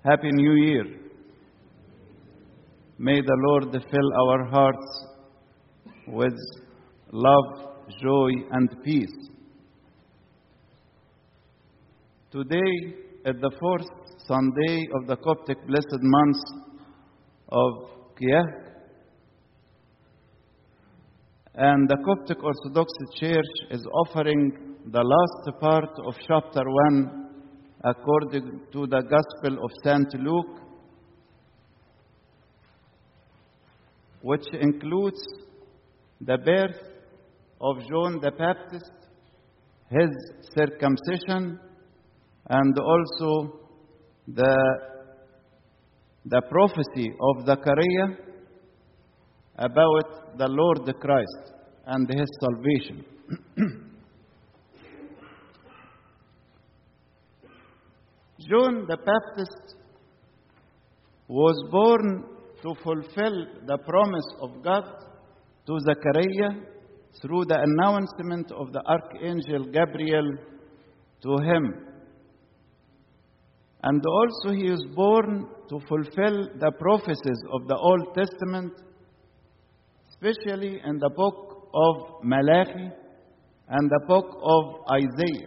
Happy New Year. May the Lord fill our hearts with love, joy, and peace. Today is the fourth Sunday of the Coptic blessed month of Kiyah. And the Coptic Orthodox Church is offering the last part of chapter 1 according to the Gospel of St. Luke, which includes the birth of John the Baptist, his circumcision, and also the, the prophecy of Zechariah about the Lord Christ and his salvation. John the Baptist was born to fulfill the promise of God to Zechariah through the announcement of the archangel Gabriel to him. And also he is born to fulfill the prophecies of the Old Testament, especially in the book of Malachi and the book of Isaiah.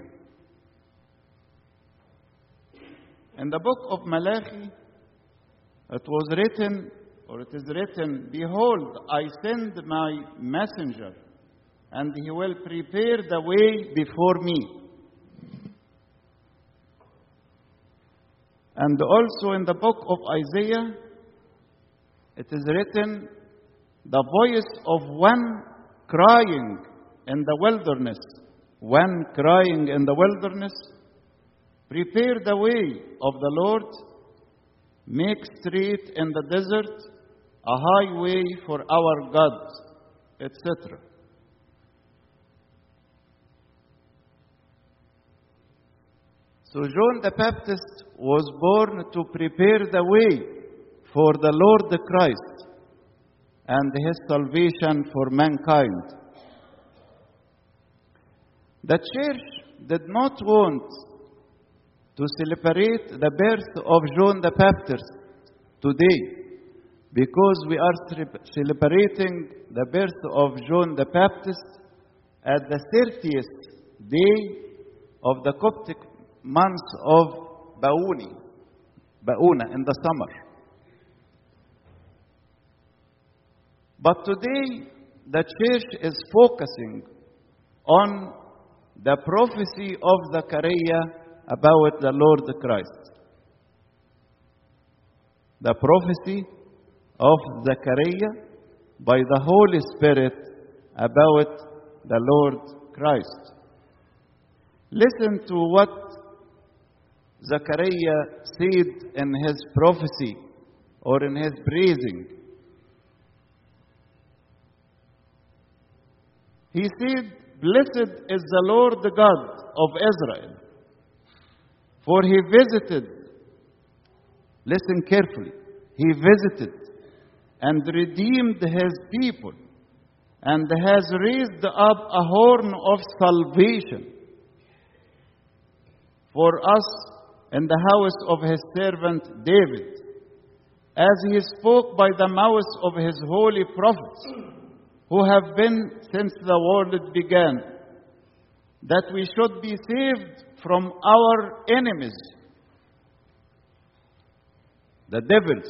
In the book of Malachi, it was written, or it is written, Behold, I send my messenger, and he will prepare the way before me. And also in the book of Isaiah, it is written, The voice of one crying in the wilderness, one crying in the wilderness, Prepare the way of the Lord, make straight in the desert a highway for our God, etc. So John the Baptist was born to prepare the way for the Lord Christ and his salvation for mankind. The church did not want to celebrate the birth of John the Baptist today because we are celebrating the birth of John the Baptist at the 30th day of the Coptic month of Bauni, Bauna in the summer. But today the church is focusing on the prophecy of Zechariah about the Lord Christ. The prophecy of Zechariah by the Holy Spirit about the Lord Christ. Listen to what Zechariah said in his prophecy or in his praising. He said, Blessed is the Lord God of Israel for he visited, listen carefully, he visited and redeemed his people and has raised up a horn of salvation for us in the house of his servant David, as he spoke by the mouth of his holy prophets, who have been since the world began, that we should be saved from our enemies, the devils.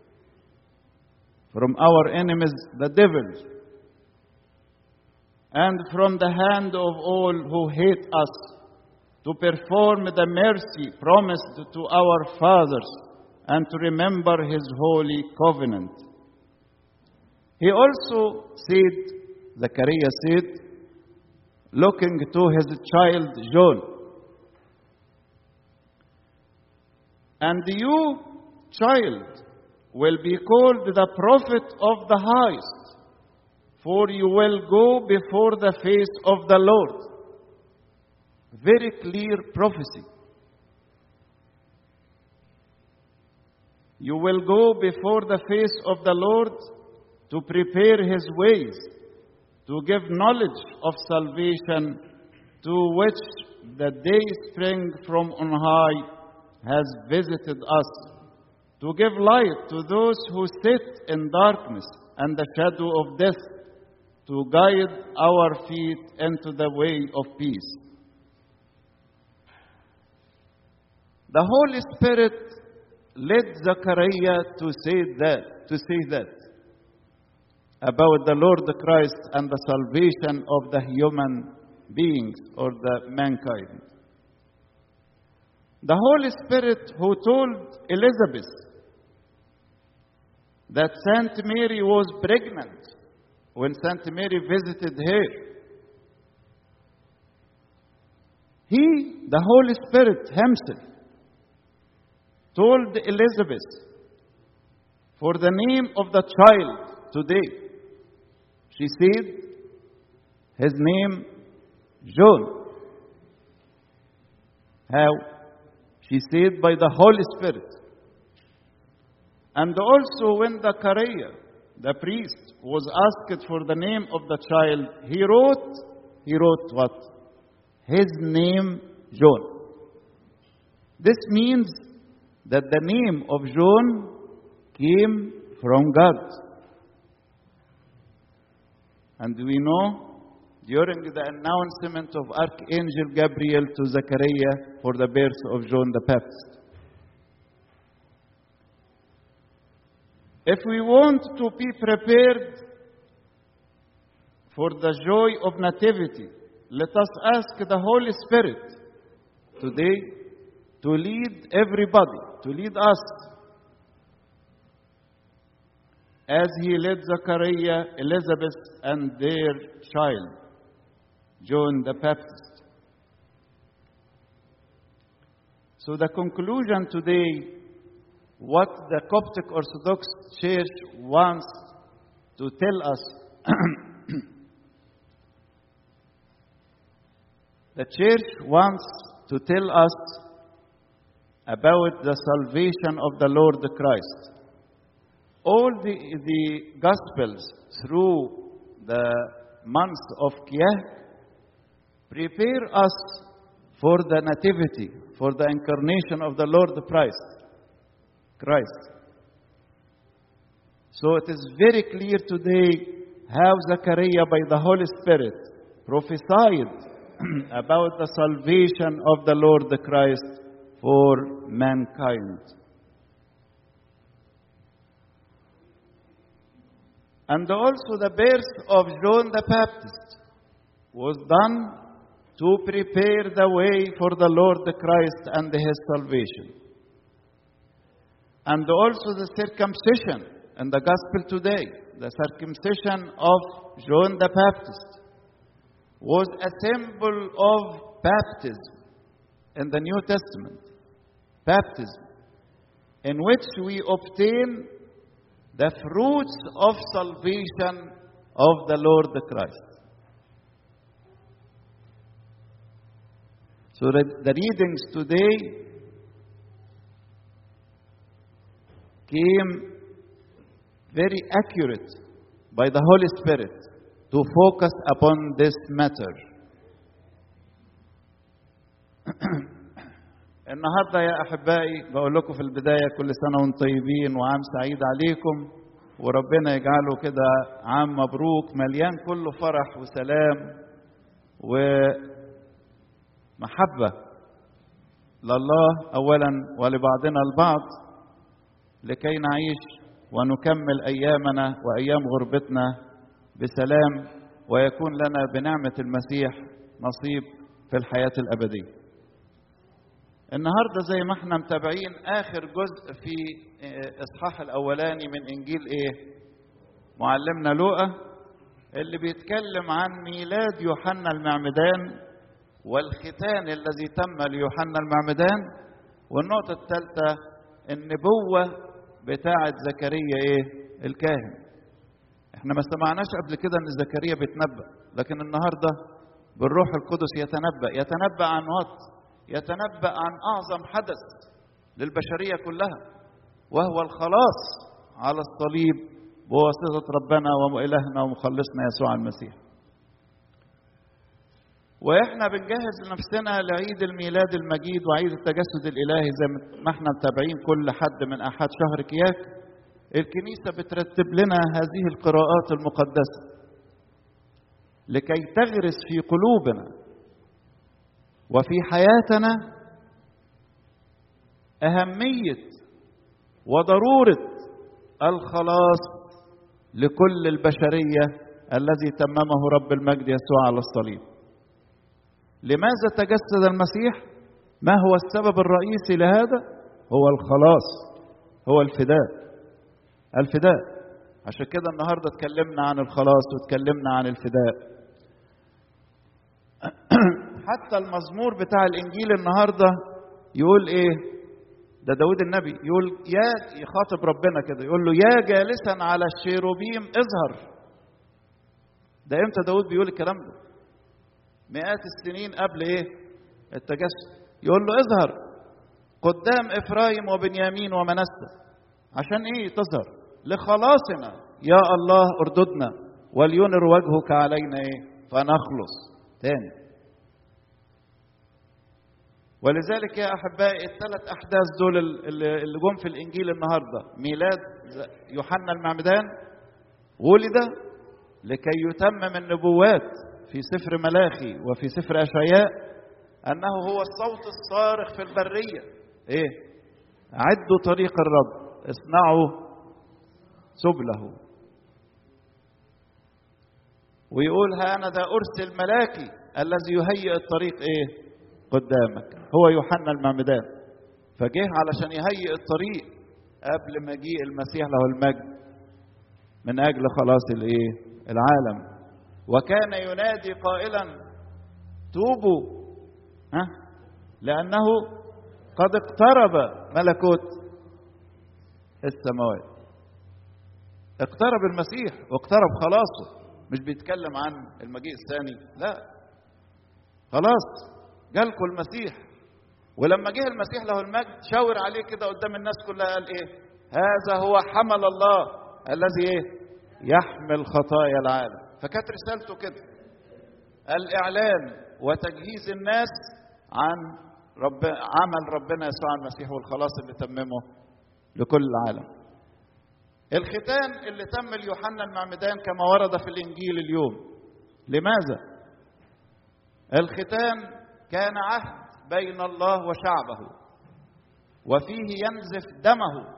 From our enemies, the devils. And from the hand of all who hate us, to perform the mercy promised to our fathers, and to remember his holy covenant. He also said, Zechariah said, looking to his child John, And you, child, will be called the prophet of the highest, for you will go before the face of the Lord. Very clear prophecy. You will go before the face of the Lord to prepare his ways, to give knowledge of salvation, to which the day spring from on high has visited us, to give light to those who sit in darkness and the shadow of death, to guide our feet into the way of peace. The Holy Spirit led Zechariah to say that, to say that about the Lord Christ and the salvation of the human beings or the mankind. The Holy Spirit who told Elizabeth that Saint Mary was pregnant when Saint Mary visited her. He, the Holy Spirit Himself, told Elizabeth for the name of the child today. She said, His name John. How? She said by the Holy Spirit. And also when Zachariah, the priest, was asked for the name of the child, he wrote, he wrote what? His name John. This means that the name of John came from God. And we know during the announcement of Archangel Gabriel to Zechariah for the birth of John the Baptist. If we want to be prepared for the joy of nativity, let us ask the Holy Spirit today to lead everybody, to lead us, as he led Zechariah, Elizabeth, and their child, John the Baptist. So, the conclusion today what the Coptic Orthodox Church wants to tell us. the Church wants to tell us about the salvation of the Lord Christ. All the, the Gospels through the month of Kiyah prepare us for the nativity, for the incarnation of the Lord Christ. Christ. So it is very clear today how Zechariah, by the Holy Spirit, prophesied about the salvation of the Lord Christ for mankind. And also the birth of John the Baptist was done to prepare the way for the Lord Christ and his salvation and also the circumcision in the gospel today, the circumcision of John the Baptist, was a symbol of baptism in the New Testament. Baptism, in which we obtain the fruits of salvation of the Lord Christ. So the readings today came very accurate by the Holy Spirit to focus upon this matter. النهارده يا احبائي بقول لكم في البدايه كل سنه وانتم طيبين وعام سعيد عليكم وربنا يجعله كده عام مبروك مليان كله فرح وسلام ومحبه لله اولا ولبعضنا البعض لكي نعيش ونكمل ايامنا وايام غربتنا بسلام ويكون لنا بنعمه المسيح نصيب في الحياه الابديه. النهارده زي ما احنا متابعين اخر جزء في اصحاح الاولاني من انجيل ايه؟ معلمنا لوقا اللي بيتكلم عن ميلاد يوحنا المعمدان والختان الذي تم ليوحنا المعمدان والنقطه الثالثه النبوه بتاعة زكريا ايه؟ الكاهن. احنا ما سمعناش قبل كده ان زكريا بيتنبأ، لكن النهارده بالروح القدس يتنبأ، يتنبأ عن وقت، يتنبأ عن أعظم حدث للبشرية كلها وهو الخلاص على الصليب بواسطة ربنا وإلهنا ومخلصنا يسوع المسيح. واحنا بنجهز نفسنا لعيد الميلاد المجيد وعيد التجسد الالهي زي ما احنا متابعين كل حد من احد شهر كياك الكنيسه بترتب لنا هذه القراءات المقدسه لكي تغرس في قلوبنا وفي حياتنا اهميه وضروره الخلاص لكل البشريه الذي تممه رب المجد يسوع على الصليب لماذا تجسد المسيح ما هو السبب الرئيسي لهذا هو الخلاص هو الفداء الفداء عشان كده النهارده اتكلمنا عن الخلاص واتكلمنا عن الفداء حتى المزمور بتاع الانجيل النهارده يقول ايه ده داود النبي يقول يا يخاطب ربنا كده يقول له يا جالسا على الشيروبيم اظهر ده امتى داود بيقول الكلام ده مئات السنين قبل ايه التجسد يقول له اظهر قدام افرايم وبنيامين ومنسى عشان ايه تظهر لخلاصنا يا الله ارددنا ولينر وجهك علينا ايه فنخلص تاني ولذلك يا احبائي الثلاث احداث دول اللي جم في الانجيل النهارده ميلاد يوحنا المعمدان ولد لكي يتمم النبوات في سفر ملاخي وفي سفر اشعياء انه هو الصوت الصارخ في البريه ايه عدوا طريق الرب اصنعوا سبله ويقول ها انا ذا ارسل ملاكي الذي يهيئ الطريق ايه قدامك هو يوحنا المعمدان فجه علشان يهيئ الطريق قبل مجيء المسيح له المجد من اجل خلاص الايه العالم وكان ينادي قائلا توبوا ها لانه قد اقترب ملكوت السماوات اقترب المسيح واقترب خلاصه مش بيتكلم عن المجيء الثاني لا خلاص جالكم المسيح ولما جه المسيح له المجد شاور عليه كده قدام الناس كلها قال ايه هذا هو حمل الله الذي ايه يحمل خطايا العالم فكانت رسالته كده الاعلان وتجهيز الناس عن رب عمل ربنا يسوع المسيح والخلاص اللي تممه لكل العالم الختان اللي تم ليوحنا المعمدان كما ورد في الانجيل اليوم لماذا الختان كان عهد بين الله وشعبه وفيه ينزف دمه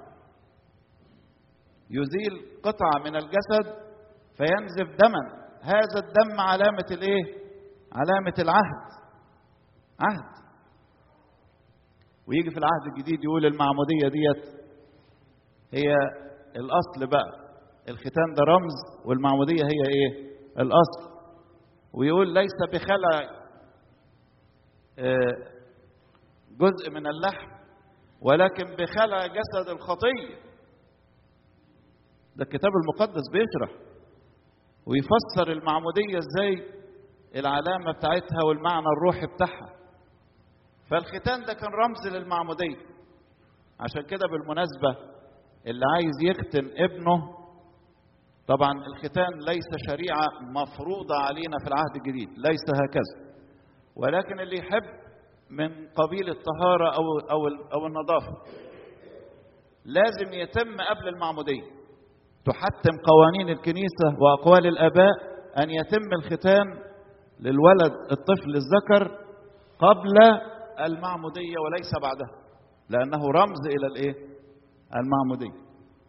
يزيل قطعة من الجسد فينزف دما هذا الدم علامة الايه علامة العهد عهد ويجي في العهد الجديد يقول المعمودية ديت هي الأصل بقى الختان ده رمز والمعمودية هي ايه الأصل ويقول ليس بخلع جزء من اللحم ولكن بخلع جسد الخطية ده الكتاب المقدس بيشرح ويفسر المعمودية ازاي العلامة بتاعتها والمعنى الروحي بتاعها فالختان ده كان رمز للمعمودية عشان كده بالمناسبة اللي عايز يختن ابنه طبعا الختان ليس شريعة مفروضة علينا في العهد الجديد ليس هكذا ولكن اللي يحب من قبيل الطهارة أو أو أو النظافة لازم يتم قبل المعمودية تحتم قوانين الكنيسة وأقوال الآباء أن يتم الختان للولد الطفل الذكر قبل المعمودية وليس بعدها لأنه رمز إلى الإيه؟ المعمودية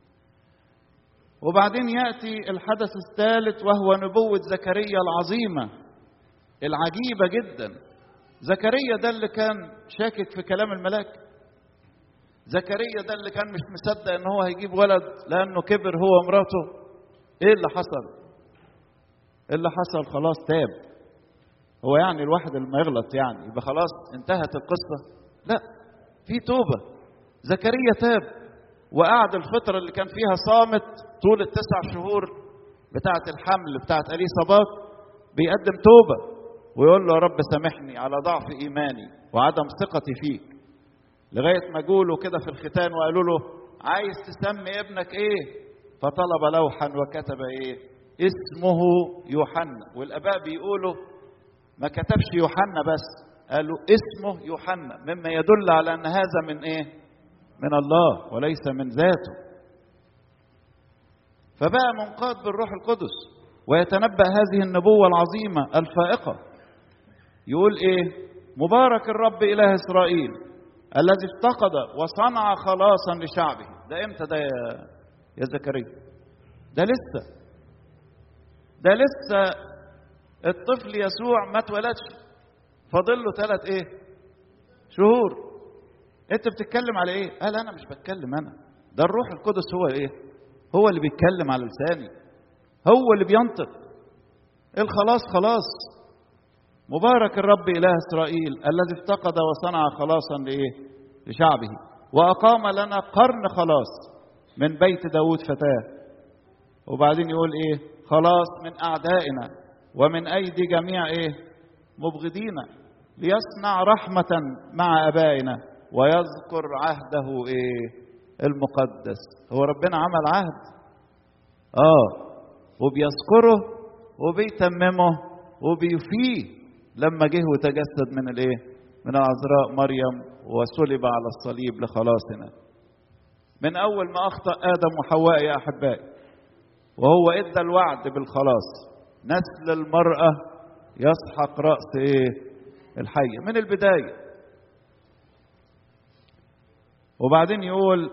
وبعدين يأتي الحدث الثالث وهو نبوة زكريا العظيمة العجيبة جدا زكريا ده اللي كان شاكك في كلام الملاك زكريا ده اللي كان مش مصدق ان هو هيجيب ولد لانه كبر هو ومراته ايه اللي حصل ايه اللي حصل خلاص تاب هو يعني الواحد اللي ما يغلط يعني يبقى خلاص انتهت القصة لا في توبة زكريا تاب وقعد الفترة اللي كان فيها صامت طول التسع شهور بتاعة الحمل بتاعة أليصابات بيقدم توبة ويقول له يا رب سامحني على ضعف إيماني وعدم ثقتي فيك لغاية ما جوله كده في الختان وقالوا له عايز تسمي ابنك ايه فطلب لوحا وكتب ايه اسمه يوحنا والاباء بيقولوا ما كتبش يوحنا بس قالوا اسمه يوحنا مما يدل على ان هذا من ايه من الله وليس من ذاته فبقى منقاد بالروح القدس ويتنبأ هذه النبوة العظيمة الفائقة يقول ايه مبارك الرب اله اسرائيل الذي افتقد وصنع خلاصا لشعبه ده امتى ده يا, يا زكريا ده لسه ده لسه الطفل يسوع ما اتولدش فاضل له ثلاث ايه شهور انت بتتكلم على ايه قال انا مش بتكلم انا ده الروح القدس هو ايه هو اللي بيتكلم على لساني هو اللي بينطق الخلاص خلاص مبارك الرب اله اسرائيل الذي افتقد وصنع خلاصا لايه لشعبه واقام لنا قرن خلاص من بيت داود فتاه وبعدين يقول ايه خلاص من اعدائنا ومن ايدي جميع ايه مبغضينا ليصنع رحمه مع ابائنا ويذكر عهده ايه المقدس هو ربنا عمل عهد اه وبيذكره وبيتممه وبيفيه لما جه وتجسد من الايه من العذراء مريم وصلب على الصليب لخلاصنا من اول ما اخطا ادم وحواء يا احبائي وهو ادى الوعد بالخلاص نسل المراه يسحق راس ايه الحيه من البدايه وبعدين يقول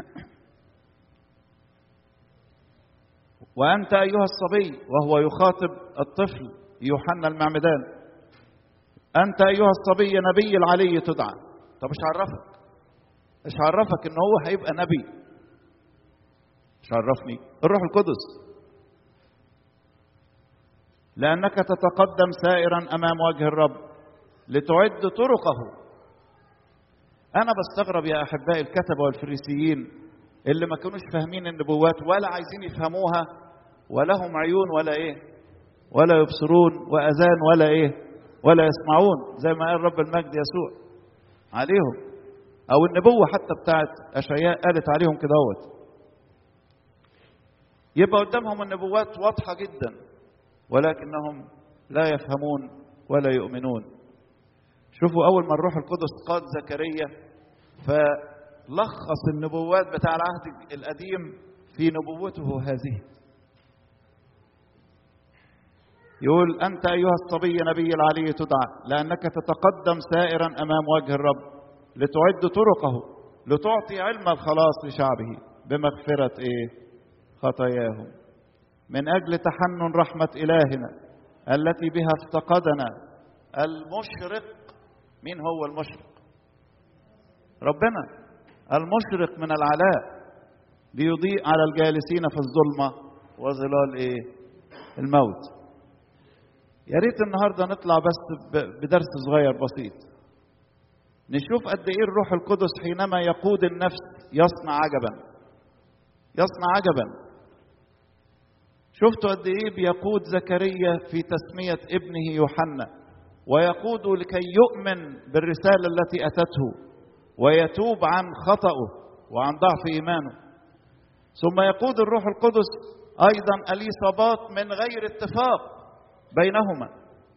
وأنت أيها الصبي وهو يخاطب الطفل يوحنا المعمدان أنت أيها الصبي نبي العلي تدعى طب إيش عرفك إيش عرفك إن هو هيبقى نبي إيش عرفني الروح القدس لأنك تتقدم سائرا أمام وجه الرب لتعد طرقه أنا بستغرب يا أحبائي الكتبة والفريسيين اللي ما كانوش فاهمين النبوات ولا عايزين يفهموها ولهم عيون ولا إيه ولا يبصرون وأذان ولا إيه ولا يسمعون زي ما قال رب المجد يسوع عليهم أو النبوة حتى بتاعت أشعياء قالت عليهم كده هوت يبقى قدامهم النبوات واضحة جدا ولكنهم لا يفهمون ولا يؤمنون شوفوا أول ما الروح القدس قاد زكريا فلخص النبوات بتاع العهد القديم في نبوته هذه يقول أنت أيها الصبي نبي العلي تدعى لأنك تتقدم سائرا أمام وجه الرب لتعد طرقه لتعطي علم الخلاص لشعبه بمغفرة إيه خطاياهم من أجل تحنن رحمة إلهنا التي بها افتقدنا المشرق مين هو المشرق ربنا المشرق من العلاء ليضيء على الجالسين في الظلمة وظلال ايه الموت يا ريت النهارده نطلع بس بدرس صغير بسيط نشوف قد ايه الروح القدس حينما يقود النفس يصنع عجبا يصنع عجبا شفتوا قد ايه بيقود زكريا في تسميه ابنه يوحنا ويقود لكي يؤمن بالرسالة التي أتته ويتوب عن خطأه وعن ضعف إيمانه ثم يقود الروح القدس أيضا اليصابات من غير اتفاق بينهما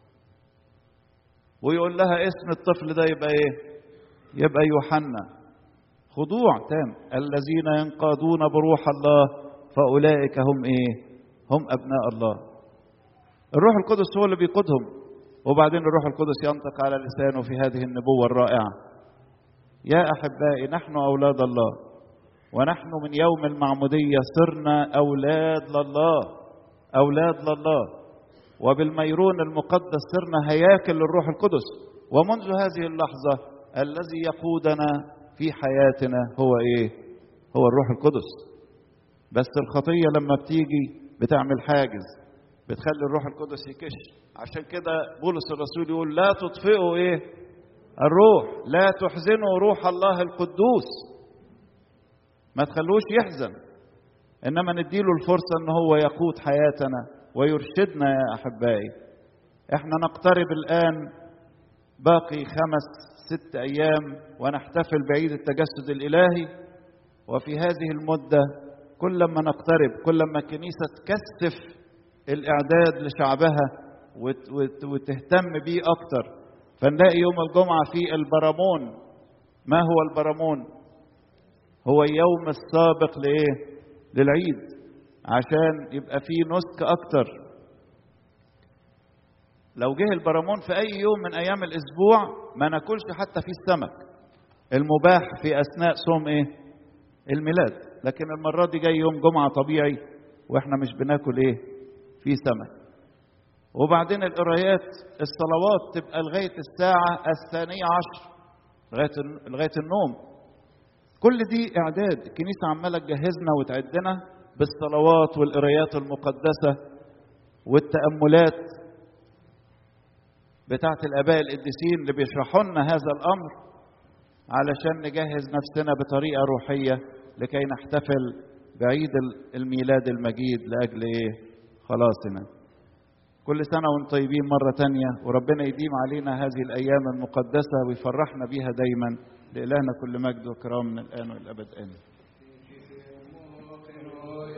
ويقول لها اسم الطفل ده يبقى ايه يبقى يوحنا خضوع تام الذين ينقادون بروح الله فأولئك هم ايه هم أبناء الله الروح القدس هو اللي بيقودهم وبعدين الروح القدس ينطق على لسانه في هذه النبوة الرائعة يا أحبائي نحن أولاد الله ونحن من يوم المعمودية صرنا أولاد لله أولاد لله وبالميرون المقدس صرنا هياكل للروح القدس ومنذ هذه اللحظة الذي يقودنا في حياتنا هو إيه؟ هو الروح القدس بس الخطية لما بتيجي بتعمل حاجز بتخلي الروح القدس يكش عشان كده بولس الرسول يقول لا تطفئوا ايه الروح لا تحزنوا روح الله القدوس ما تخلوش يحزن انما نديله الفرصه ان هو يقود حياتنا ويرشدنا يا احبائي احنا نقترب الان باقي خمس ست ايام ونحتفل بعيد التجسد الالهي وفي هذه المده كل ما نقترب كل ما الكنيسه تكثف الاعداد لشعبها وت وت وتهتم بيه أكتر فنلاقي يوم الجمعة في البرامون ما هو البرامون؟ هو اليوم السابق لإيه؟ للعيد عشان يبقى فيه نسك أكتر لو جه البرامون في أي يوم من أيام الأسبوع ما ناكلش حتى فيه السمك المباح في أثناء صوم إيه؟ الميلاد لكن المرة دي جاي يوم جمعة طبيعي وإحنا مش بناكل إيه؟ فيه سمك وبعدين القرايات الصلوات تبقى لغاية الساعة الثانية عشر لغاية لغاية النوم كل دي إعداد الكنيسة عمالة تجهزنا وتعدنا بالصلوات والقرايات المقدسة والتأملات بتاعت الآباء القديسين اللي بيشرحوا لنا هذا الأمر علشان نجهز نفسنا بطريقة روحية لكي نحتفل بعيد الميلاد المجيد لأجل إيه؟ خلاصنا. كل سنة وانتم طيبين مرة تانية وربنا يديم علينا هذه الأيام المقدسة ويفرحنا بيها دايما لإلهنا كل مجد وكرام من الآن والأبد آمين.